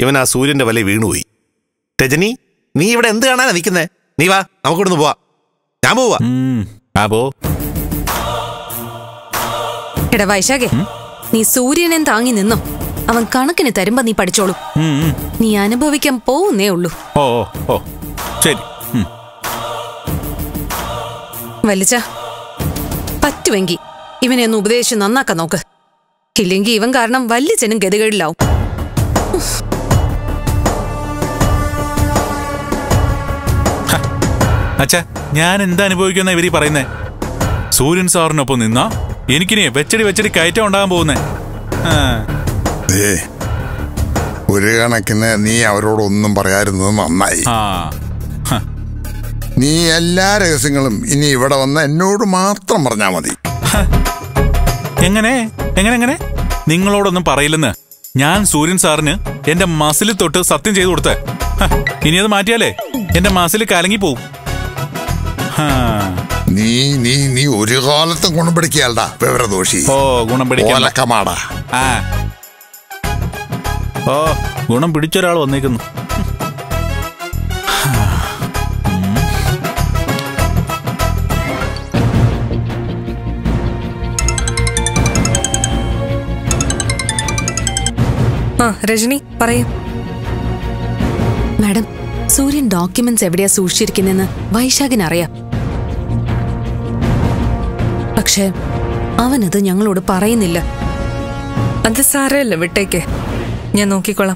ഇവൻ ആ സൂര്യന്റെ വല വീണുപോയി രജനി നീ ഇവിടെ എന്ത് കാണാനാ നിൽക്കുന്നേ നീ വാ നമുക്കിവിടുന്ന് പോവാ ഞാൻ പോവാ ഉം, ആ പോ എടാ വൈശാഖെ നീ സൂര്യനെ താങ്ങി നിന്നോ അവൻ കണക്കിന് തരുമ്പോ നീ പഠിച്ചോളൂ ഉം, ഉം. നീ അനുഭവിക്കാൻ പോവുന്നേ ഉള്ളൂ ഓ ഓ ഓ ശരി ഉം. വലിച്ച പറ്റുമെങ്കി ഇവനെ ഒന്ന് ഉപദേശിച്ച് നന്നാക്കാൻ നോക്ക് ഇല്ലെങ്കിൽ ഇവൻ കാരണം വല്യച്ഛനും ഗതികേടിലാവും അച്ഛാ ഞാൻ എന്താ അനുഭവിക്കുന്ന ഇവരീ പറയുന്നേ സൂര്യൻ സാറിനൊപ്പം നിന്നാ എനിക്കിനി വെച്ചടി വെച്ചടി കയറ്റം ഉണ്ടാകാൻ പോകുന്നേ ആ, ദേ, ഒരു കണക്കിന് നീ അവരോടൊന്നും പറയാതിരുന്നത് നന്നായി ആ ഹ, നീ എല്ലാ രഹസ്യങ്ങളും ഇനി ഇവിടെ വന്ന് എന്നോട് മാത്രം പറഞ്ഞാൽ മതി എങ്ങനെ എങ്ങനെ എങ്ങനെ നിങ്ങളോടൊന്നും പറയില്ലെന്ന് ഞാൻ സൂര്യൻ സാറിന് എന്റെ മസിൽ തൊട്ട് സത്യം ചെയ്തു കൊടുത്തേ ഹ, ഇനി അത് മാറ്റിയാലേ എന്റെ മസിൽ കലങ്ങി പോവും ഹാ. നീ നീ നീ ഒരു കാലത്തും ഗുണം പിടിക്കുകയല്ലടാ വിവരദോഷി ഓ ഗുണം പിടിക്കാൻ ഓലക്കമാടാ ആ ഓ ഗുണം പിടിച്ചൊരാൾ വന്നേക്കുന്നു ആ രജനി പറയൂ മാഡം സൂര്യൻ ഡോക്യുമെന്റ്സ് എവിടെയാ സൂക്ഷിച്ചിരിക്കുന്നെന്ന് വൈശാഖിനറിയാം പക്ഷേ അവനത് ഞങ്ങളോട് പറയുന്നില്ല അത് സാരമല്ല വിട്ടേക്ക് ഞാൻ നോക്കിക്കോളാം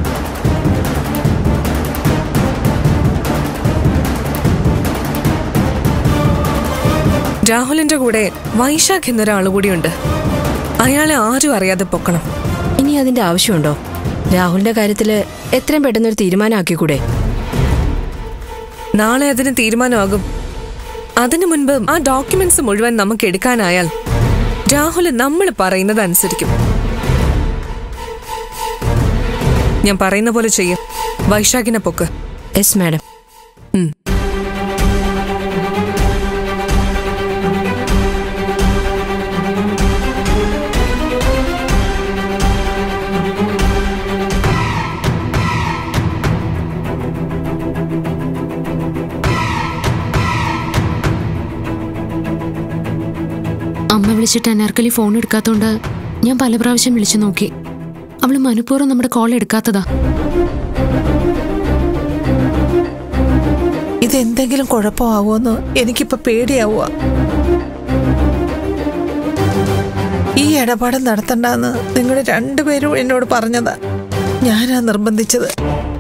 രാഹുലിന്റെ കൂടെ വൈശാഖ് എന്നൊരാൾ കൂടിയുണ്ട് അയാളെ ആരും അറിയാതെ പൊക്കണം ഇനി അതിന്റെ ആവശ്യമുണ്ടോ രാഹുലിന്റെ കാര്യത്തില് എത്രയും പെട്ടെന്നൊരു തീരുമാനമാക്കിക്കൂടെ നാളെ അതിന് തീരുമാനമാകും അതിനു മുൻപ് ആ ഡോക്യുമെന്റ്സ് മുഴുവൻ നമുക്ക് എടുക്കാനായാൽ രാഹുൽ നമ്മൾ പറയുന്നത് അനുസരിക്കും ഞാൻ പറയുന്ന പോലെ ചെയ്യും വൈശാഖിനെ പൊക്ക് യെസ് മാഡം അമ്മ വിളിച്ചിട്ട് അനാർക്കലി ഫോൺ എടുക്കാത്തോണ്ട് ഞാൻ പല പ്രാവശ്യം വിളിച്ചു നോക്കി അവള് മനഃപൂർവ്വം നമ്മുടെ കോൾ എടുക്കാത്തതാ ഇതെന്തെങ്കിലും കുഴപ്പമാവോന്ന് എനിക്കിപ്പോ പേടിയാവുക ഈ ഇടപാട് നടത്തണ്ടെന്ന് നിങ്ങൾ രണ്ടുപേരും എന്നോട് പറഞ്ഞതാ ഞാനാ നിർബന്ധിച്ചത്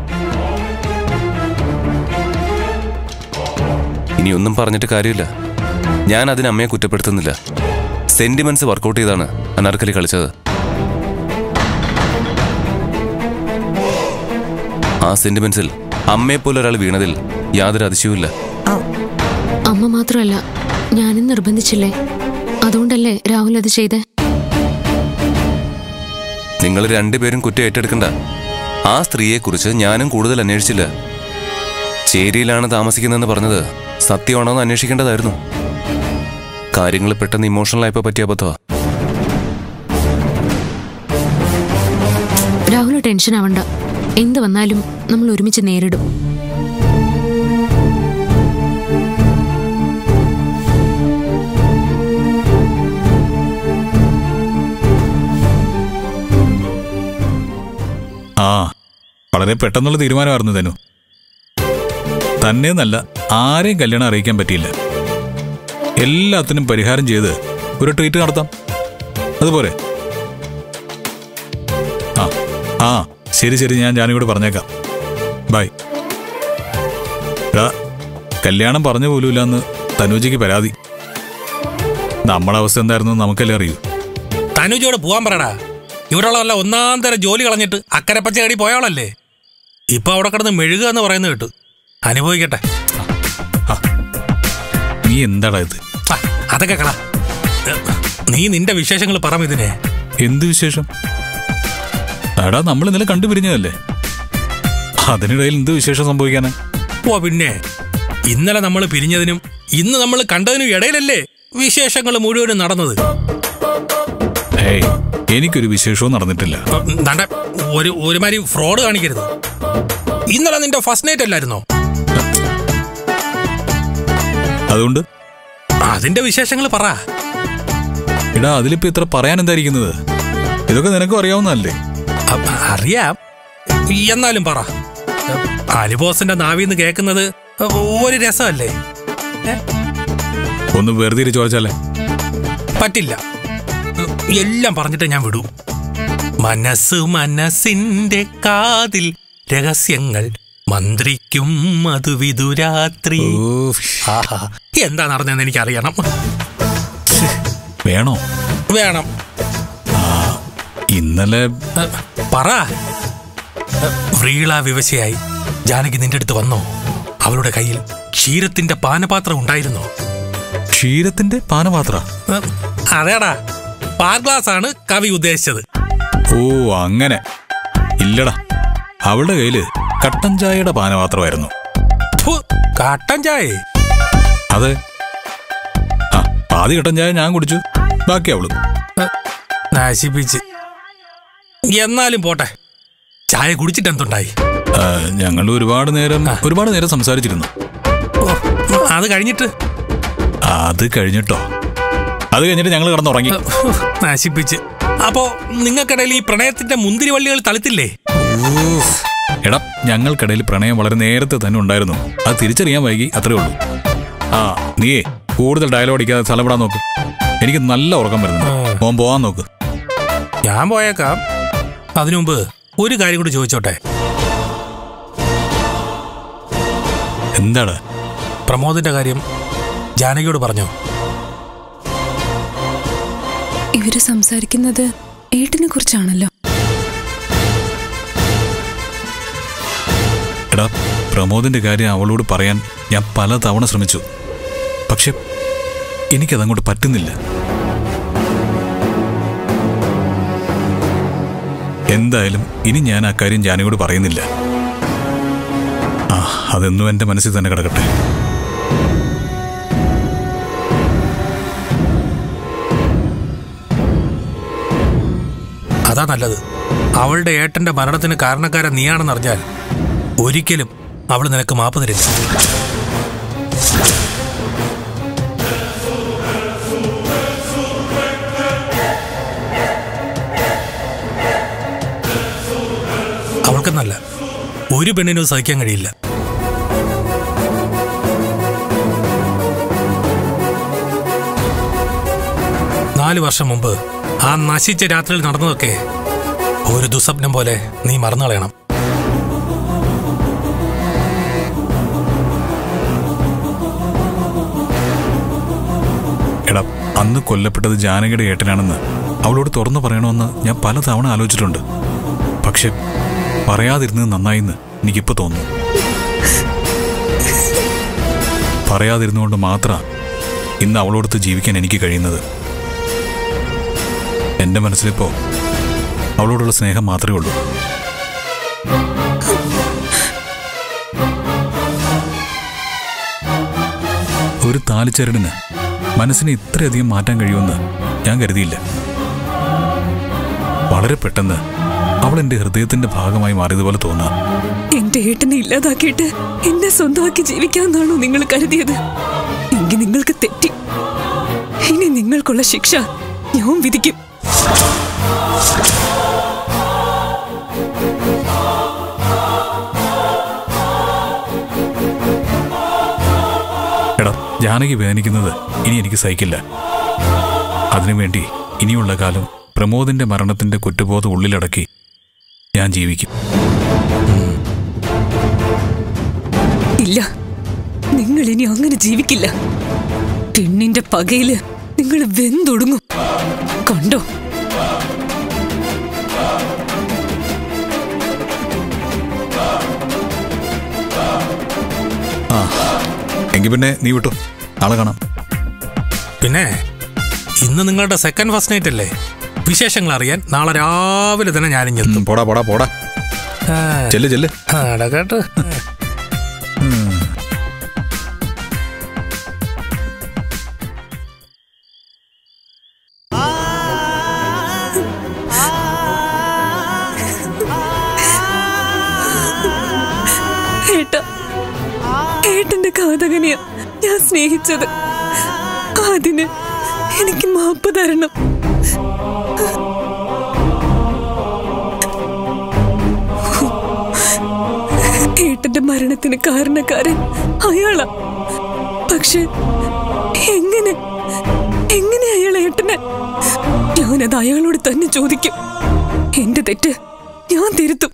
ഇനി ഒന്നും പറഞ്ഞിട്ട് കാര്യമില്ല ഞാൻ അതിന് അമ്മയെ കുറ്റപ്പെടുത്തുന്നില്ല സെന്റിമെന്റ്സ് വർക്കൗട്ട് ചെയ്താണ് അനാർക്കലി കളിച്ചത് ആ സെന്റിമെന്റ്സിൽ അമ്മയെപ്പോലെ ഒരാൾ വീണതിൽ യാതൊരു അതിശയവുമില്ല ആ, അമ്മ മാത്രമല്ല ഞാനും നിർബന്ധിച്ചില്ലേ അതുകൊണ്ടല്ലേ രാഹുൽ അത് ചെയ്തേ നിങ്ങൾ രണ്ടുപേരും കുറ്റം ഏറ്റെടുക്കണ്ട ആ സ്ത്രീയെക്കുറിച്ച് ഞാനും കൂടുതൽ അന്വേഷിച്ചില്ല ചേരിയിലാണ് താമസിക്കുന്നതെന്ന് പറഞ്ഞത് സത്യമാണോ എന്ന് അന്വേഷിക്കേണ്ടതായിരുന്നു കാര്യങ്ങൾ പെട്ടെന്ന് ഇമോഷണൽ ആയപ്പോ പറ്റിയ അബദ്ധമാ രാഹുൽ ടെൻഷൻ ആവണ്ട എന്ത് വന്നാലും നമ്മൾ ഒരുമിച്ച് നേരിടും ആ വളരെ പെട്ടെന്നുള്ള തീരുമാനമായിരുന്നു തനു തന്നെയെന്നല്ല ആരെയും കല്യാണം അറിയിക്കാൻ പറ്റിയില്ല എല്ലാത്തിനും പരിഹാരം ചെയ്ത് ഒരു ട്രീറ്റ് നടത്താം അതുപോലെ ആ ആ ശരി ശരി ഞാൻ ജാനിയോട് പറഞ്ഞേക്കാം ബൈ എടാ കല്യാണം പറഞ്ഞു പോലുമില്ല എന്ന് തനൂജിക്ക് പരാതി നമ്മുടെ അവസ്ഥ എന്തായിരുന്നു എന്ന് നമുക്കല്ലേ അറിയൂ തനുജോട് പോവാൻ പറയടാ ഇവിടെയുള്ള ഒന്നാം തരം ജോലി കളഞ്ഞിട്ട് അക്കരെ പച്ച കടി പോയാളല്ലേ ഇപ്പൊ അവിടെ കിടന്ന് മെഴുകുക എന്ന് പറയുന്നത് കേട്ടു അനുഭവിക്കട്ടെ നീ എന്താടാ ഇത് ആ, അതൊക്കെ കള നീ നിന്റെ വിശേഷങ്ങൾ പറ ഇതിനെ എന്ത് വിശേഷം എടാ നമ്മൾ ഇന്നലെ കണ്ടുപിരിഞ്ഞതല്ലേ അതിനിടയിൽ എന്ത് വിശേഷം സംഭവിക്കാനാ ഓ പിന്നെ ഇന്നലെ നമ്മൾ പിരിഞ്ഞതിനും ഇന്ന് നമ്മൾ കണ്ടതിനും ഇടയിലല്ലേ വിശേഷങ്ങൾ മുഴുവനും നടന്നത് ഏയ് എനിക്കൊരു വിശേഷവും നടന്നിട്ടില്ല ദാണ്ടെ ഒരു ഒരുമാതിരി ഫ്രോഡ് കാണിക്കരുത് ഇന്നലെ നിന്റെ ഫസ്റ്റ് നൈറ്റ് അല്ലായിരുന്നോ അതുകൊണ്ട് അതിന്റെ വിശേഷങ്ങൾ പറ എടാ അതിലിപ്പോ ഇത്ര പറയാൻ എന്തായിരിക്കുന്നത് ഇതൊക്കെ നിനക്കും അറിയാവുന്നതല്ലേ അ- അറിയാം എന്നാലും പറ അലിബോസിന്റെ നാവിന്ന് കേൾക്കുന്നത് ഒരു രസമല്ലേ ഒന്ന് വെറുതെ ചോദിച്ചാലേ പറ്റില്ല എല്ലാം പറഞ്ഞിട്ട് ഞാൻ വിടൂ മനസ്സ് മനസ്സിന്റെ കാതിൽ രഹസ്യങ്ങൾ മന്ത്രിക്കും മധുവിധുരാത്രി ആഹാ എന്താ നടന്നതെന്ന് എനിക്കറിയണം വേണോ വേണം ഇന്നലെ അ, പറ അ, വ്രീള വിവശയായി ജാനകി നിന്റെ അടുത്ത് വന്നോ അവളുടെ കയ്യിൽ ക്ഷീരത്തിന്റെ പാനപാത്രം ഉണ്ടായിരുന്നോ ക്ഷീരത്തിന്റെ പാനപാത്ര അ, അതേടാ പാർ ഗ്ലാസ് ആണ് കവി ഉദ്ദേശിച്ചത് ഓ അങ്ങനെ ഇല്ലടാ അവളുടെ കയ്യില് കട്ടൻ ചായയുടെ പാനപാത്രമായിരുന്നു ഫു, കട്ടൻ ചായ അതെ ആ പാതി കട്ടൻ ചായ ഞാൻ കുടിച്ചു ബാക്കി അവളും നശിപ്പിച്ച് എന്നാലും പോട്ടെ ചായ കുടിച്ചിട്ട് എന്തുണ്ടായി ആ, ഞങ്ങൾ ഒരുപാട് നേരം ഒരുപാട് നേരം സംസാരിച്ചിരുന്നു ഓ, അത് കഴിഞ്ഞിട്ട് അത് കഴിഞ്ഞിട്ടോ അത് കഴിഞ്ഞിട്ട് ഞങ്ങൾ കിടന്നുറങ്ങി ഉഫ്, നശിപ്പിച്ച് അപ്പോ നിങ്ങൾക്കിടയിൽ ഈ പ്രണയത്തിന്റെ മുന്തിരി വള്ളികൾ തളിത്തില്ലേ എടാ ഞങ്ങൾക്കിടയിൽ പ്രണയം വളരെ നേരത്തെ തന്നെ ഉണ്ടായിരുന്നു അത് തിരിച്ചറിയാൻ വൈകി അത്രേ ഉള്ളൂ ആ നീയേ കൂടുതൽ ഡയലോഗ് അടിക്കാതെ സ്ഥലപ്പെടാൻ നോക്ക് എനിക്ക് നല്ല ഉറക്കം വരുന്നു മോൻ പോവാൻ നോക്ക് ഞാൻ പോയേക്കാം അതിനു മുമ്പ് ഒരു കാര്യം കൂടി ചോദിച്ചോട്ടെ എന്താണ് പ്രമോദിന്റെ കാര്യം ജാനകിയോട് പറഞ്ഞോ ഇവര് സംസാരിക്കുന്നത് ഏട്ടിനെ കുറിച്ചാണല്ലോ എടാ പ്രമോദിന്റെ കാര്യം അവളോട് പറയാൻ ഞാൻ പല തവണ ശ്രമിച്ചു പക്ഷെ എനിക്കതങ്ങോട്ട് പറ്റുന്നില്ല എന്തായാലും ഇനി ഞാൻ ആ കാര്യം ജാനകിയോട് പറയുന്നില്ല ആ അതെന്നും എൻ്റെ മനസ്സിൽ തന്നെ കിടക്കട്ടെ അതാ നല്ലത് അവളുടെ ഏട്ടന്റെ മരണത്തിന് കാരണക്കാരൻ നീയാണെന്ന് അറിഞ്ഞാൽ ഒരിക്കലും അവൾ നിനക്ക് മാപ്പ് തരില്ല അവൾക്കെന്നല്ല ഒരു പെണ്ണിനും സഹിക്കാൻ കഴിയില്ല നാല് വർഷം മുമ്പ് ആ നശിച്ച രാത്രിയിൽ നടന്നതൊക്കെ ഒരു ദുസ്വപ്നം പോലെ നീ മറന്നു കളയണം എടാ അന്ന് കൊല്ലപ്പെട്ടത് ജാനകിയുടെ ഏട്ടനാണെന്ന് അവളോട് തുറന്നു പറയണമെന്ന് ഞാൻ പല തവണ ആലോചിച്ചിട്ടുണ്ട് പക്ഷെ പറയാതിരുന്നത് നന്നായിന്ന് എനിക്കിപ്പോ തോന്നുന്നു പറയാതിരുന്നുകൊണ്ട് മാത്രം ഇന്ന് അവളോടത്ത് ജീവിക്കാൻ എനിക്ക് കഴിയുന്നത് എന്റെ മനസ്സിലിപ്പോ അവളോടുള്ള സ്നേഹം മാത്രമേ ഉള്ളൂ ഒരു താലിച്ചരടിന് മനസ്സിനെ ഇത്രയധികം മാറ്റാൻ കഴിയുമെന്ന് ഞാൻ കരുതിയില്ല വളരെ പെട്ടെന്ന് അവൾ എന്റെ ഹൃദയത്തിന്റെ ഭാഗമായി മാറിയതുപോലെ തോന്നാം എന്റെ ഏട്ടനെ ഇല്ലാതാക്കിയിട്ട് എന്നെ സ്വന്തമാക്കി ജീവിക്കാമെന്നാണോ നിങ്ങൾ കരുതിയത് എങ്കിൽ നിങ്ങൾക്ക് തെറ്റി ഇനി നിങ്ങൾക്കുള്ള ശിക്ഷ ഞാൻ വിധിക്കും എടാ ജാനകി വേദനിക്കുന്നത് ഇനി എനിക്ക് സഹിക്കില്ല അതിനുവേണ്ടി ഇനിയുള്ള കാലം പ്രമോദിന്റെ മരണത്തിന്റെ കുറ്റബോധം ഉള്ളിലടക്കി ഞാൻ ജീവിക്കും ഇല്ല നിങ്ങൾ ഇനി അങ്ങനെ ജീവിക്കില്ല പെണ്ണിന്റെ പകയില് നിങ്ങൾ വെന്തൊടുങ്ങും കണ്ടോ ആ എങ്കിൽ പിന്നെ നീ വിട്ടു നാളെ കാണാം പിന്നെ ഇന്ന് നിങ്ങളുടെ സെക്കൻഡ് ഫസ്റ്റ് നൈറ്റ് അല്ലേ വിശേഷങ്ങൾ അറിയാൻ നാളെ രാവിലെ തന്നെ ഞാനും ചെത്തും പോടാ പോടാ പോടാ ചെല്ല് ചെല്ല് കേട്ടോ ഘാതകനെയാ ഞാൻ സ്നേഹിച്ചത് അതിന് എനിക്ക് മാപ്പ് തരണം ഏട്ടന്റെ മരണത്തിന് കാരണക്കാരൻ അയാളാ പക്ഷെ എങ്ങനെ എങ്ങനെ അയാൾ ഏട്ടനെ ഞാനത് അയാളോട് തന്നെ ചോദിക്കും എന്റെ തെറ്റ് ഞാൻ തിരുത്തും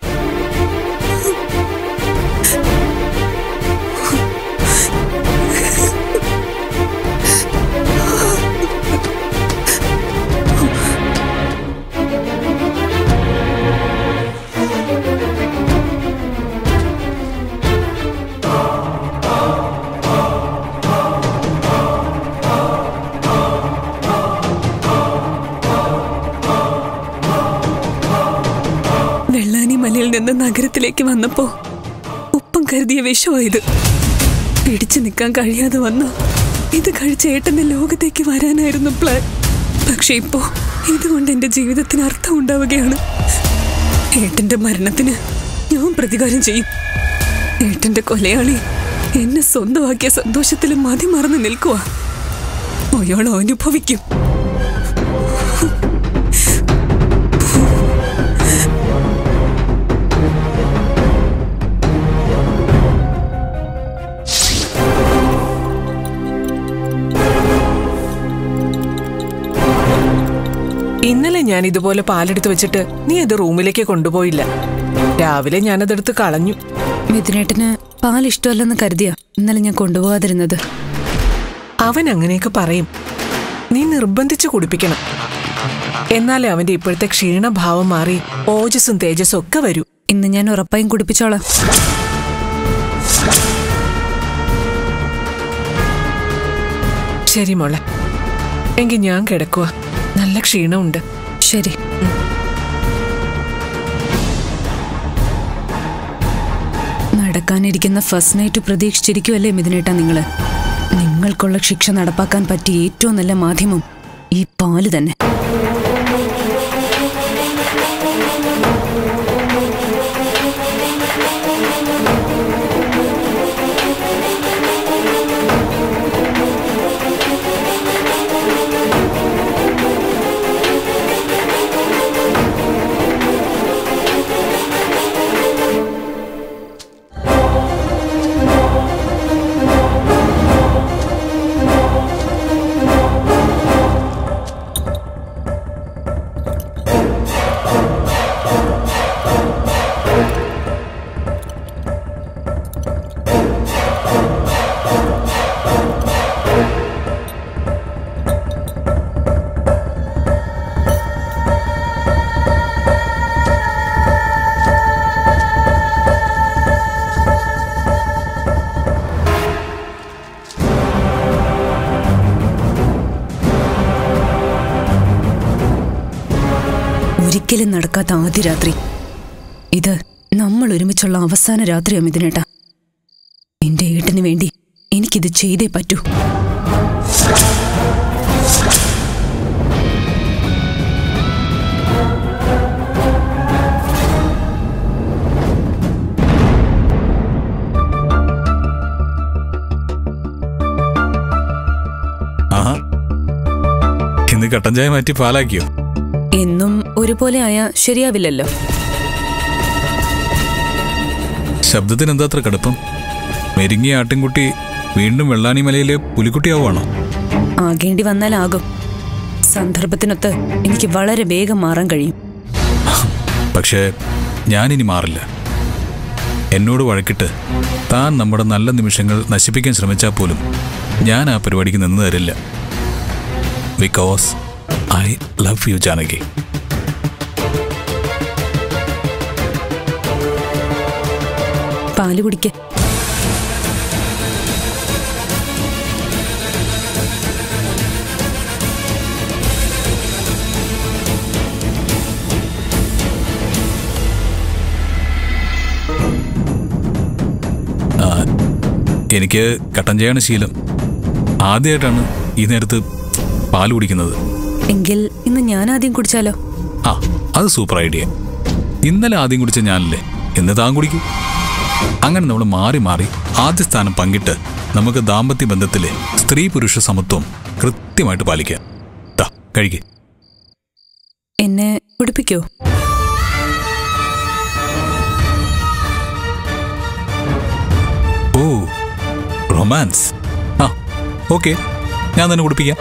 വെള്ളാനി മലയിൽ നിന്ന് നഗരത്തിലേക്ക് വന്നപ്പോ ഉപ്പം കരുതിയ വിഷമായത് പിടിച്ചു നിൽക്കാൻ കഴിയാതെ വന്ന ഇത് കഴിച്ച ഏട്ടന്റെ ലോകത്തേക്ക് വരാനായിരുന്നു പ്ലാൻ പക്ഷെ ഇപ്പോ ഇതുകൊണ്ട് എന്റെ ജീവിതത്തിന് അർത്ഥം ഉണ്ടാവുകയാണ് ഏട്ടന്റെ മരണത്തിന് ഞാൻ പ്രതികാരം ചെയ്യും ഏട്ടന്റെ കൊലയാളി എന്നെ സ്വന്തമാക്കിയ സന്തോഷത്തിൽ മതി മറന്ന് നിൽക്കുക അയാൾ അനുഭവിക്കും ഇന്നലെ ഞാൻ ഇതുപോലെ പാലെടുത്ത് വെച്ചിട്ട് നീ അത് റൂമിലേക്ക് കൊണ്ടുപോയില്ല രാവിലെ ഞാനതെടുത്ത് കളഞ്ഞു മിഥുനേട്ടന് പാൽ ഇഷ്ടമല്ലെന്ന് കരുതിയ ഇന്നലെ ഞാൻ കൊണ്ടുപോകാതിരുന്നത് അവൻ അങ്ങനെയൊക്കെ പറയും നീ നിർബന്ധിച്ച് കുടിപ്പിക്കണം എന്നാലേ അവന്റെ ഇപ്പോഴത്തെ ക്ഷീണഭാവം മാറി ഓജസ്സും തേജസ്സും ഒക്കെ വരൂ ഇന്ന് ഞാൻ ഉറപ്പായും കുടിപ്പിച്ചോളാം ശരി മോളെ എങ്കിൽ ഞാൻ കിടക്കുക നല്ല ക്ഷീണമുണ്ട് ശരി നടക്കാനിരിക്കുന്ന ഫസ്റ്റ് നൈറ്റ് പ്രതീക്ഷിച്ചിരിക്കുമല്ലേ മിഥുനേട്ടാ നിങ്ങള് നിങ്ങൾക്കുള്ള ശിക്ഷ നടപ്പാക്കാൻ പറ്റിയ ഏറ്റവും നല്ല മാധ്യമം ഈ പാല് തന്നെ ഒരിക്കലും നടക്കാത്ത ആദ്യ രാത്രി ഇത് നമ്മൾ ഒരുമിച്ചുള്ള അവസാന രാത്രിയാ മിഥുനേട്ടാ എന്റെ ഏട്ടന് വേണ്ടി എനിക്കിത് ചെയ്തേ പറ്റൂ ആഹാ ഇന്ന് കട്ടൻ ചായ മാറ്റി പാലാക്കിയോ എന്നും ഒരുപോലെ ആയാ ശരിയാവില്ലല്ലോ ശബ്ദത്തിന് എന്താ അത്ര കടുപ്പം മെരുങ്ങിയ ആട്ടിൻകുട്ടി വീണ്ടും വെള്ളാനി മലയിലെ പുലിക്കുട്ടിയാവുകയാണോ ആകേണ്ടി വന്നാലാകും സന്ദർഭത്തിനൊത്ത് എനിക്ക് വളരെ വേഗം മാറാൻ കഴിയും പക്ഷേ ഞാനിനി മാറില്ല എന്നോട് വഴക്കിട്ട് താൻ നമ്മുടെ നല്ല നിമിഷങ്ങൾ നശിപ്പിക്കാൻ ശ്രമിച്ചാൽ പോലും ഞാൻ ആ പരിപാടിക്ക് നിന്ന് തരില്ല because I love you Janaki പാല് കുടിക്ക ആ, എനിക്ക് കട്ടൻ ചായയാണ് ശീലം ആദ്യമായിട്ടാണ് ഈ നേരത്ത് പാല് കുടിക്കുന്നത് എങ്കിൽ ഇന്ന് ഞാൻ ആദ്യം കുടിച്ചാലോ ആ അത് സൂപ്പർ ഐഡിയ ഇന്നലെ ആദ്യം കുടിച്ച ഞാനല്ലേ ഇന്ന് താൻ കുടിക്കൂ അങ്ങനെ നമ്മൾ മാറി മാറി ആദ്യ സ്ഥാനം പങ്കിട്ട് നമുക്ക് ദാമ്പത്യ ബന്ധത്തിലെ സ്ത്രീ പുരുഷ സമത്വം കൃത്യമായിട്ട് പാലിക്കാം ദാ, കഴിക്ക് എന്നെ ഉടുപ്പിക്കോ ഓ റൊമാൻസ് ആ ഓക്കെ ഞാൻ തന്നെ കുടിപ്പിക്കാം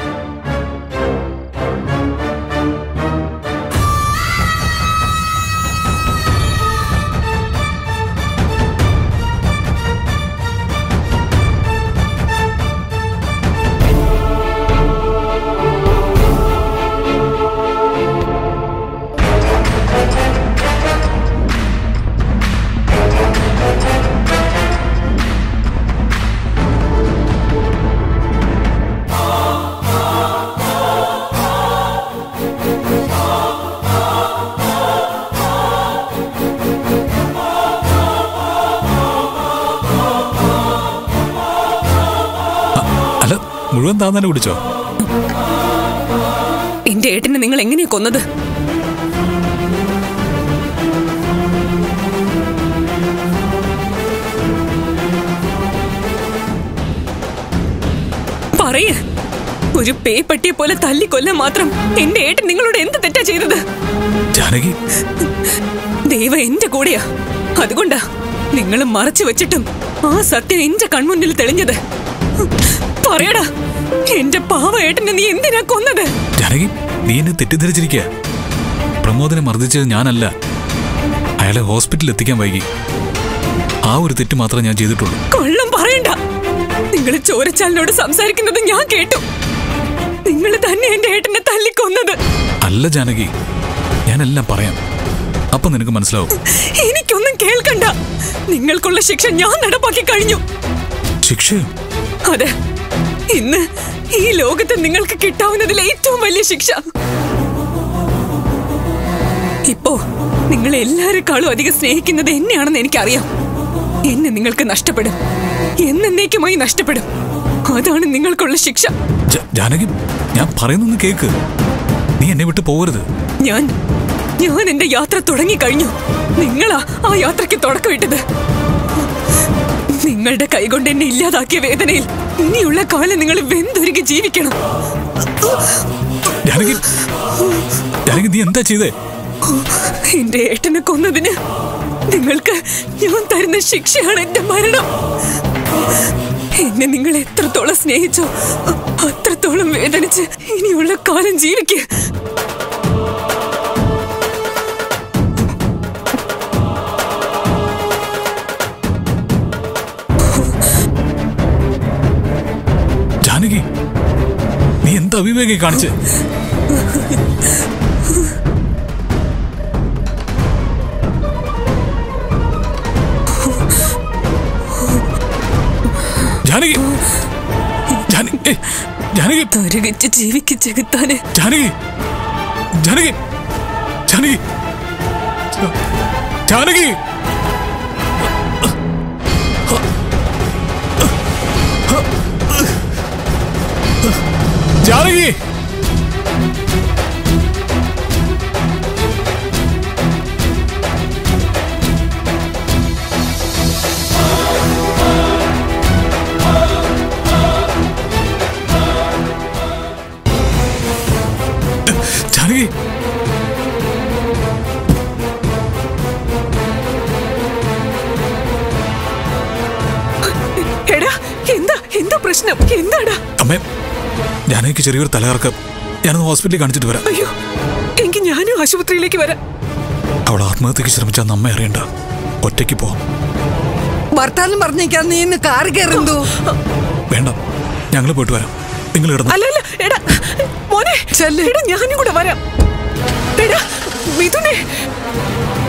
അല്ല മുഴുവൻ താൻ തന്നെ കുടിച്ചോ എന്റെ ഏട്ടനെ നിങ്ങൾ എങ്ങനെയാ കൊന്നത് പറയ ഒരു പേ പട്ടിയെ പോലെ തല്ലിക്കൊല്ലാൻ മാത്രം എന്റെ ഏട്ടൻ നിങ്ങളോട് എന്ത് തെറ്റാ ചെയ്തത് ജാനകി ദൈവ എന്റെ കൂടെയാ അതുകൊണ്ടാ നിങ്ങൾ മറച്ചു വെച്ചിട്ടും ആ സത്യം എന്റെ കൺമുന്നിൽ തെളിഞ്ഞത് പറയടാ എന്റെ പാവ ഏട്ടനെ നീ എന്തിനാ കൊന്നത് ജാനകി നീ എന്നെ തെറ്റിദ്ധരിച്ചിരിക്കുക പ്രമോദിനെ മർദ്ദിച്ചത് ഞാനല്ല അയാളെ ഹോസ്പിറ്റലിൽ എത്തിക്കാൻ വൈകി ആ ഒരു തെറ്റ് മാത്രമേ ഞാൻ ചെയ്തിട്ടുള്ളൂ കൊള്ളം പറയണ്ട നിങ്ങൾ ചോരച്ചാലിനോട് സംസാരിക്കുന്നത് ഞാൻ കേട്ടു നിങ്ങൾ തന്നെ എന്റെ ഏട്ടനെ തല്ലിക്കൊന്നത് അല്ല ജാനകി ഞാനെല്ലാം പറയാം അപ്പൊ നിനക്ക് മനസ്സിലാവും എനിക്കൊന്നും കേൾക്കണ്ട നിങ്ങൾക്കുള്ള ശിക്ഷ ഞാൻ നടപ്പാക്കി കഴിഞ്ഞു ശിക്ഷയോ അതെ ഇന്ന് ഈ ലോകത്ത് നിങ്ങൾക്ക് കിട്ടാവുന്നതിൽ ഏറ്റവും വലിയ ശിക്ഷ ഇപ്പോ നിങ്ങൾ എല്ലാരെക്കാളും അധികം സ്നേഹിക്കുന്നത് എന്നെയാണെന്ന് എനിക്കറിയാം എന്നെ നിങ്ങൾക്ക് നഷ്ടപ്പെടും എന്നേക്കുമായി നഷ്ടപ്പെടും അതാണ് നിങ്ങൾക്കുള്ള ശിക്ഷ ജ- ജാനകി ഞാൻ പറയുന്നൊന്ന് കേക്ക് നീ എന്നെ വിട്ട് പോകരുത് ഞാൻ ഞാൻ എന്റെ യാത്ര തുടങ്ങിക്കഴിഞ്ഞു നിങ്ങളാ ആ യാത്രയ്ക്ക് തുടക്കമിട്ടത് നിങ്ങളുടെ കൈകൊണ്ട് എന്നെ ഇല്ലാതാക്കിയ വേദനയിൽ ഇനിയുള്ള കാലം നിങ്ങൾ വെന്തൊരുക്കി ജീവിക്കണം ജാനകി ജാനകി നീ എന്താ ചെയ്തേ എന്റെ ഏട്ടനെ കൊന്നതിന് നിങ്ങൾക്ക് ഞാൻ തരുന്ന ശിക്ഷയാണ് എന്റെ മരണം എന്നെ നിങ്ങൾ എത്രത്തോളം സ്നേഹിച്ചോ അ- അത്രത്തോളം വേദനിച്ച് ഇനിയുള്ള കാലം ജീവിക്കുക ജാനകി നീ എന്താ അവിവേകി കാണിച്ച് ജാനകി ജാന- ഏയ്, ജാനകി തരകിച്ച് ജീവിക്ക് ചെകുത്താന് ജാനകി ജാനകി ജാനകി ജാനകി ജാനകി ജാനകി എടാ എന്താ എന്താ പ്രശ്നം എന്താടാ അമ്മേ ജാനകിക്ക് ചെറിയൊരു തലകറക്കം ഞാനൊന്ന് ഹോസ്പിറ്റലിൽ കാണിച്ചിട്ട് വരാം അയ്യോ എങ്കിൽ ഞാനും ആശുപത്രിയിലേക്ക് വരാം അവൾ ആത്മഹത്യക്ക് ശ്രമിച്ചാൽ നമ്മെ അറിയണ്ട ഒറ്റയ്ക്ക് പോവാം വർത്താനം പറഞ്ഞേക്കാൻ നീ ഇന്ന് കാർ കയറുന്നു വേണ്ട ഞങ്ങൾ പോയിട്ട് വരാം നിങ്ങൾ കിടന്നു അല്ലല്ല എടാ മോനെ എടാ ഞാനും കൂടെ വരാം എടാ മിഥുനെ